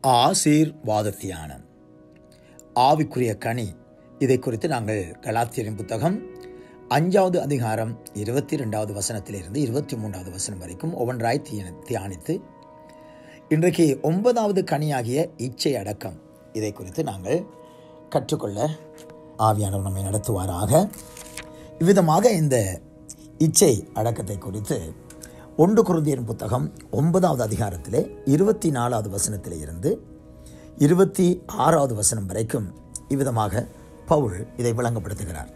ஆசீர்வாத தியானம் ஆவிக்குரிய கனி இதை குறித்து நாங்கள் கலாத்தியரின் புத்தகம் அஞ்சாவது அதிகாரம் இருபத்தி ரெண்டாவது வசனத்திலிருந்து இருபத்தி மூன்றாவது வசனம் வரைக்கும் ஒவ்வொன்றாய் திய- தியானித்து இன்றைக்கு ஒன்பதாவது கனியாகிய இச்சை அடக்கம் இதை குறித்து நாங்கள் கற்றுக்கொள்ள ஆவியானவர் நம்மை நடத்துவாராக இவ்விதமாக இந்த இச்சை அடக்கத்தை குறித்து ஒன்று குருந்தியன் புத்தகம் ஒன்பதாவது அதிகாரத்திலே இருபத்தி நாலாவது வசனத்திலே இருந்து இருபத்தி ஆறாவது வசனம் வரைக்கும் இவ்விதமாக பவுல் இதை விளங்கப்படுத்துகிறார்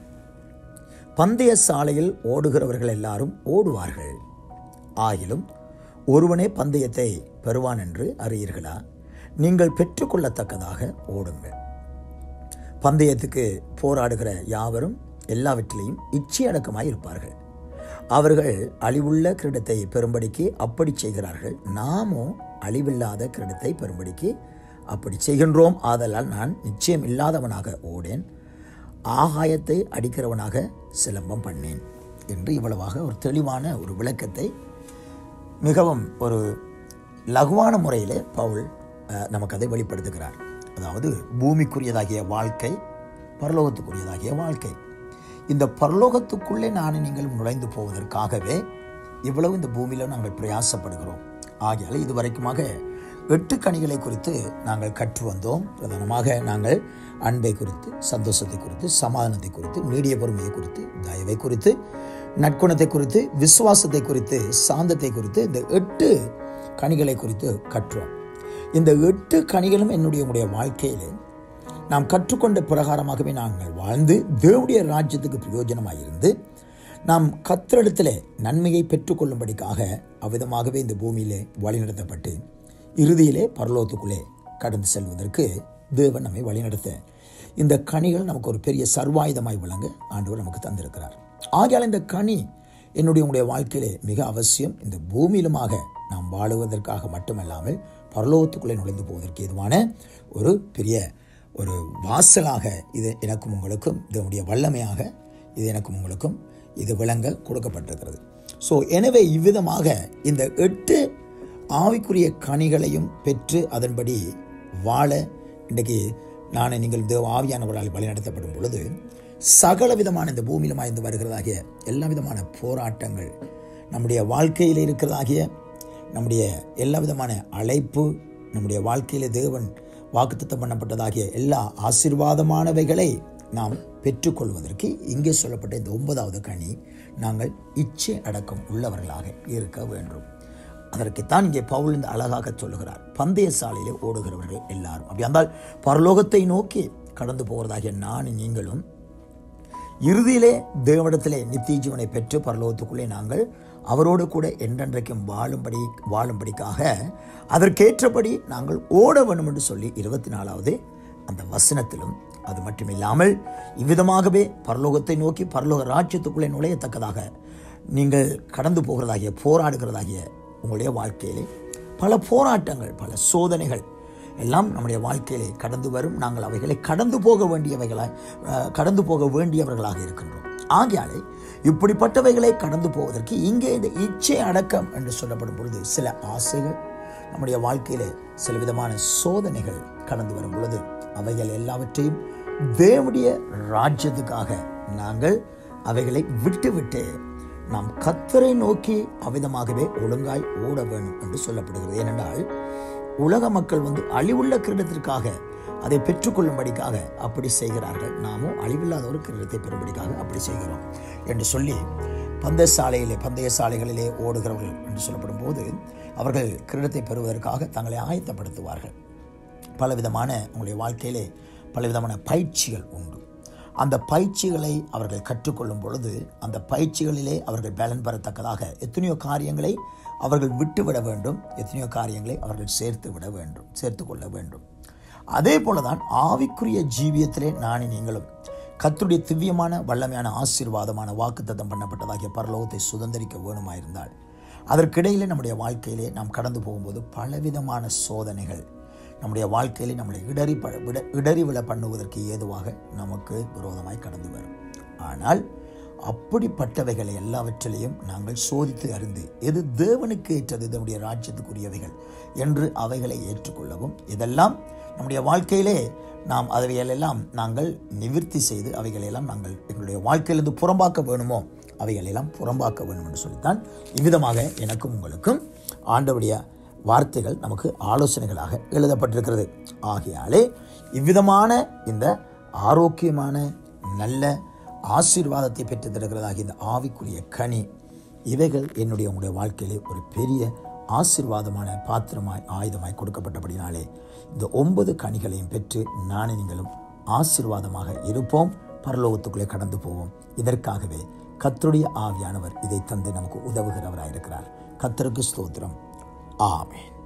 பந்தய சாலையில் ஓடுகிறவர்கள் எல்லாரும் ஓடுவார்கள் ஆகிலும் ஒருவனே பந்தயத்தை பெறுவான் என்று அறியீர்களா நீங்கள் பெற்றுக்கொள்ளத்தக்கதாக ஓடுங்கள் பந்தயத்துக்கு போராடுகிற யாவரும் எல்லாவற்றிலையும் இச்சையடக்கமாய் இருப்பார்கள் அவர்கள் அழிவுள்ள கிரீடத்தை பெறும்படிக்கு அப்படி செய்கிறார்கள் நாமோ அழிவில்லாத கிரீடத்தை பெறும்படிக்கு அப்படி செய்கின்றோம் ஆதலால் நான் நிச்சயம் இல்லாதவனாக ஓடேன் ஆகாயத்தை அடிக்கிறவனாக சிலம்பம் பண்ணேன் என்று இவ்வளவாக ஒரு தெளிவான ஒரு விளக்கத்தை மிகவும் ஒரு லகுவான முறையிலே பவுல் அஹ், நமக்கு அதை வெளிப்படுத்துகிறார் அதாவது பூமிக்குரியதாகிய வாழ்க்கை பரலோகத்துக்குரியதாகிய வாழ்க்கை இந்த பரலோகத்துக்குள்ளே நான் நீங்கள் நுழைந்து போவதற்காகவே இவ்வளவு இந்த பூமியில் நாங்கள் பிரயாசப்படுகிறோம் ஆகையால் இதுவரைக்குமாக எட்டு கனிகளை குறித்து நாங்கள் கற்று வந்தோம் பிரதானமாக நாங்கள் அன்பை குறித்து சந்தோஷத்தை குறித்து சமாதானத்தை குறித்து நீடிய பொறுமையை குறித்து தயவை குறித்து நற்குணத்தை குறித்து விசுவாசத்தை குறித்து சாந்தத்தை குறித்து இந்த எட்டு கனிகளை குறித்து கற்றோம் இந்த எட்டு கனிகளும் என்னுடைய உடைய வாழ்க்கையிலே நாம் கற்றுக்கொண்ட பிரகாரமாகவே நாங்கள் வாழ்ந்து தேவனுடைய ராஜ்யத்துக்கு பிரயோஜனமாக இருந்து நாம் கத்திரிடத்திலே நன்மையை பெற்றுக்கொள்ளும்படிக்காக அவ்விதமாகவே இந்த பூமியிலே வழிநடத்தப்பட்டு இறுதியிலே பரலோகத்துக்குள்ளே கடந்து செல்வதற்கு தேவன் நம்மை வழிநடத்த இந்த கனிகள் நமக்கு ஒரு பெரிய சர்வாயுதமாய் விளங்க ஆண்டவர் நமக்கு தந்திருக்கிறார் ஆகையால் இந்த கனி என்னுடைய உங்களுடைய வாழ்க்கையிலே மிக அவசியம் இந்த பூமியிலுமாக நாம் வாழுவதற்காக மட்டுமல்லாமல் பரலோகத்துக்குள்ளே நுழைந்து போவதற்கு ஏதுவான ஒரு பெரிய ஒரு வாசலாக இது எனக்கும் உங்களுக்கும் இதனுடைய வல்லமையாக இது எனக்கும் உங்களுக்கும் இது விளங்க கொடுக்கப்பட்டிருக்கிறது ஸோ எனவே இவ்விதமாக இந்த எட்டு ஆவிக்குரிய கனிகளையும் பெற்று அதன்படி வாழ இன்றைக்கு நான் நீங்கள் தேவ ஆவியானவர்களால் வழிநடத்தப்படும் பொழுது சகல விதமான இந்த பூமியில் மாய்ந்து வருகிறதாகிய எல்லா விதமான போராட்டங்கள் நம்முடைய வாழ்க்கையில் இருக்கிறதாகிய நம்முடைய எல்லா விதமான அழைப்பு நம்முடைய வாழ்க்கையில் தேவன் வாக்குத்தத்தம் பண்ணப்பட்டதாகிய எல்லா ஆசீர்வாதமானவைகளை நாம் பெற்றுக்கொள்வதற்கு இங்கே சொல்லப்பட்ட இந்த ஒன்பதாவது கனி நாங்கள் இச்சை அடக்கம் உள்ளவர்களாக இருக்க வேண்டும் அதற்குத்தான் இங்கே பவுல் இந்த அழகாக சொல்லுகிறார் பந்தய சாலையிலே ஓடுகிறவர்கள் எல்லாரும் அப்படி இருந்தால் பரலோகத்தை நோக்கி கடந்து போகிறதாகிய நான் நீங்களும் இறுதியிலே தேவனிடத்திலே நித்திய ஜீவனை பெற்று பரலோகத்துக்குள்ளே நாங்கள் அவரோடு கூட என்றென்றைக்கும் வாழும்படி வாழும்படிக்காக அதற்கேற்றபடி நாங்கள் ஓட வேண்டும் என்று சொல்லி இருபத்தி நாலாவது அந்த வசனத்திலும் அது மட்டுமில்லாமல் இவ்விதமாகவே பரலோகத்தை நோக்கி பரலோக ராஜ்யத்துக்குள்ளே நுழையத்தக்கதாக நீங்கள் கடந்து போகிறதாகிய போராடுகிறதாகிய உங்களுடைய வாழ்க்கையிலே பல போராட்டங்கள் பல சோதனைகள் எல்லாம் நம்முடைய வாழ்க்கையிலே கடந்து வரும் நாங்கள் அவைகளை கடந்து போக வேண்டியவைகளாய் அஹ், கடந்து போக வேண்டியவர்களாக இருக்கின்றோம் ஆகையாலே இப்படிப்பட்டவைகளை கடந்து போவதற்கு இங்கே இந்த இச்சை அடக்கம் என்று சொல்லப்படும் பொழுது சில ஆசைகள் நம்முடைய வாழ்க்கையிலே சில விதமான சோதனைகள் கடந்து வரும் பொழுது அவைகள் எல்லாவற்றையும் தேவனுடைய ராஜ்யத்துக்காக நாங்கள் அவைகளை விட்டுவிட்டு நாம் கத்தரை நோக்கி அவ்விதமாகவே ஒழுங்காய் ஓட வேண்டும் என்று சொல்லப்படுகிறது ஏனென்றால் உலக மக்கள் வந்து அழிவுள்ள கிரீடத்திற்காக அதை பெற்றுக்கொள்ளும்படிக்காக அப்படி செய்கிறார்கள் நாமும் அழிவில்லாத ஒரு கிரீடத்தை பெறும்படிக்காக அப்படி செய்கிறோம் என்று சொல்லி பந்தய சாலையிலே பந்தய சாலைகளிலே ஓடுகிறவர்கள் என்று சொல்லப்படும் போது அவர்கள் கிரீடத்தை பெறுவதற்காக தங்களை ஆயத்தப்படுத்துவார்கள் பலவிதமான உங்களுடைய வாழ்க்கையிலே பலவிதமான பயிற்சிகள் உண்டு அந்த பயிற்சிகளை அவர்கள் கற்றுக்கொள்ளும் பொழுது அந்த பயிற்சிகளிலே அவர்கள் பலன் பெறத்தக்கதாக எத்தனையோ காரியங்களை அவர்கள் விட்டுவிட வேண்டும் எத்தனையோ காரியங்களை அவர்கள் சேர்த்து விட வேண்டும் சேர்த்து கொள்ள வேண்டும் அதே போலதான் ஆவிக்குரிய ஜீவியத்திலே நானும் நீங்களும் கர்த்தருடைய திவ்யமான வல்லமையான ஆசீர்வாதமான வாக்குத்தத்தம் பண்ணப்பட்டதாகிய பரலோகத்தை சுதந்திரிக்க வேணுமாயிருந்தால் அதற்கிடையிலே நம்முடைய வாழ்க்கையிலே நாம் கடந்து போகும்போது பலவிதமான சோதனைகள் நம்முடைய வாழ்க்கையிலே நம்மளை இடறி ப விட இடறி விழ பண்ணுவதற்கு ஏதுவாக நமக்கு விரோதமாய் கடந்து வரும் ஆனால் அப்படிப்பட்டவைகளை எல்லாவற்றிலையும் நாங்கள் சோதித்து அறிந்து எது தேவனுக்கு ஏற்றது நம்முடைய ராஜ்யத்துக்குரியவைகள் என்று அவைகளை ஏற்றுக்கொள்ளவும் இதெல்லாம் நம்முடைய வாழ்க்கையிலே நாம் அவைகளெல்லாம் நாங்கள் நிவிர்த்தி செய்து அவைகளெல்லாம் நாங்கள் எங்களுடைய வாழ்க்கையிலிருந்து புறம்பாக்க வேணுமோ அவைகளெல்லாம் புறம்பாக்க வேண்டும் என்று சொல்லித்தான் இவ்விதமாக எனக்கும் உங்களுக்கும் ஆண்டவுடைய வார்த்தைகள் நமக்கு ஆலோசனைகளாக எழுதப்பட்டிருக்கிறது ஆகையாலே இவ்விதமான இந்த ஆரோக்கியமான நல்ல ஆசீர்வாதத்தை பெற்றுத் தருகிறதாகிய இந்த ஆவிக்குரிய கனி இவைகள் என்னுடைய உங்களுடைய வாழ்க்கையிலே ஒரு பெரிய ஆசீர்வாதமான பாத்திரமாய் ஆயுதமாய் கொடுக்கப்பட்டபடினாலே இந்த ஒன்பது கனிகளையும் பெற்று நானே நீங்களும் ஆசீர்வாதமாக இருப்போம் பரலோகத்துக்குள்ளே கடந்து போவோம் இதற்காகவே கத்தருடைய ஆவியானவர் இதை தந்து நமக்கு உதவுகிறவராயிருக்கிறார் கத்தருக்கு ஸ்தோத்திரம் ஆமென்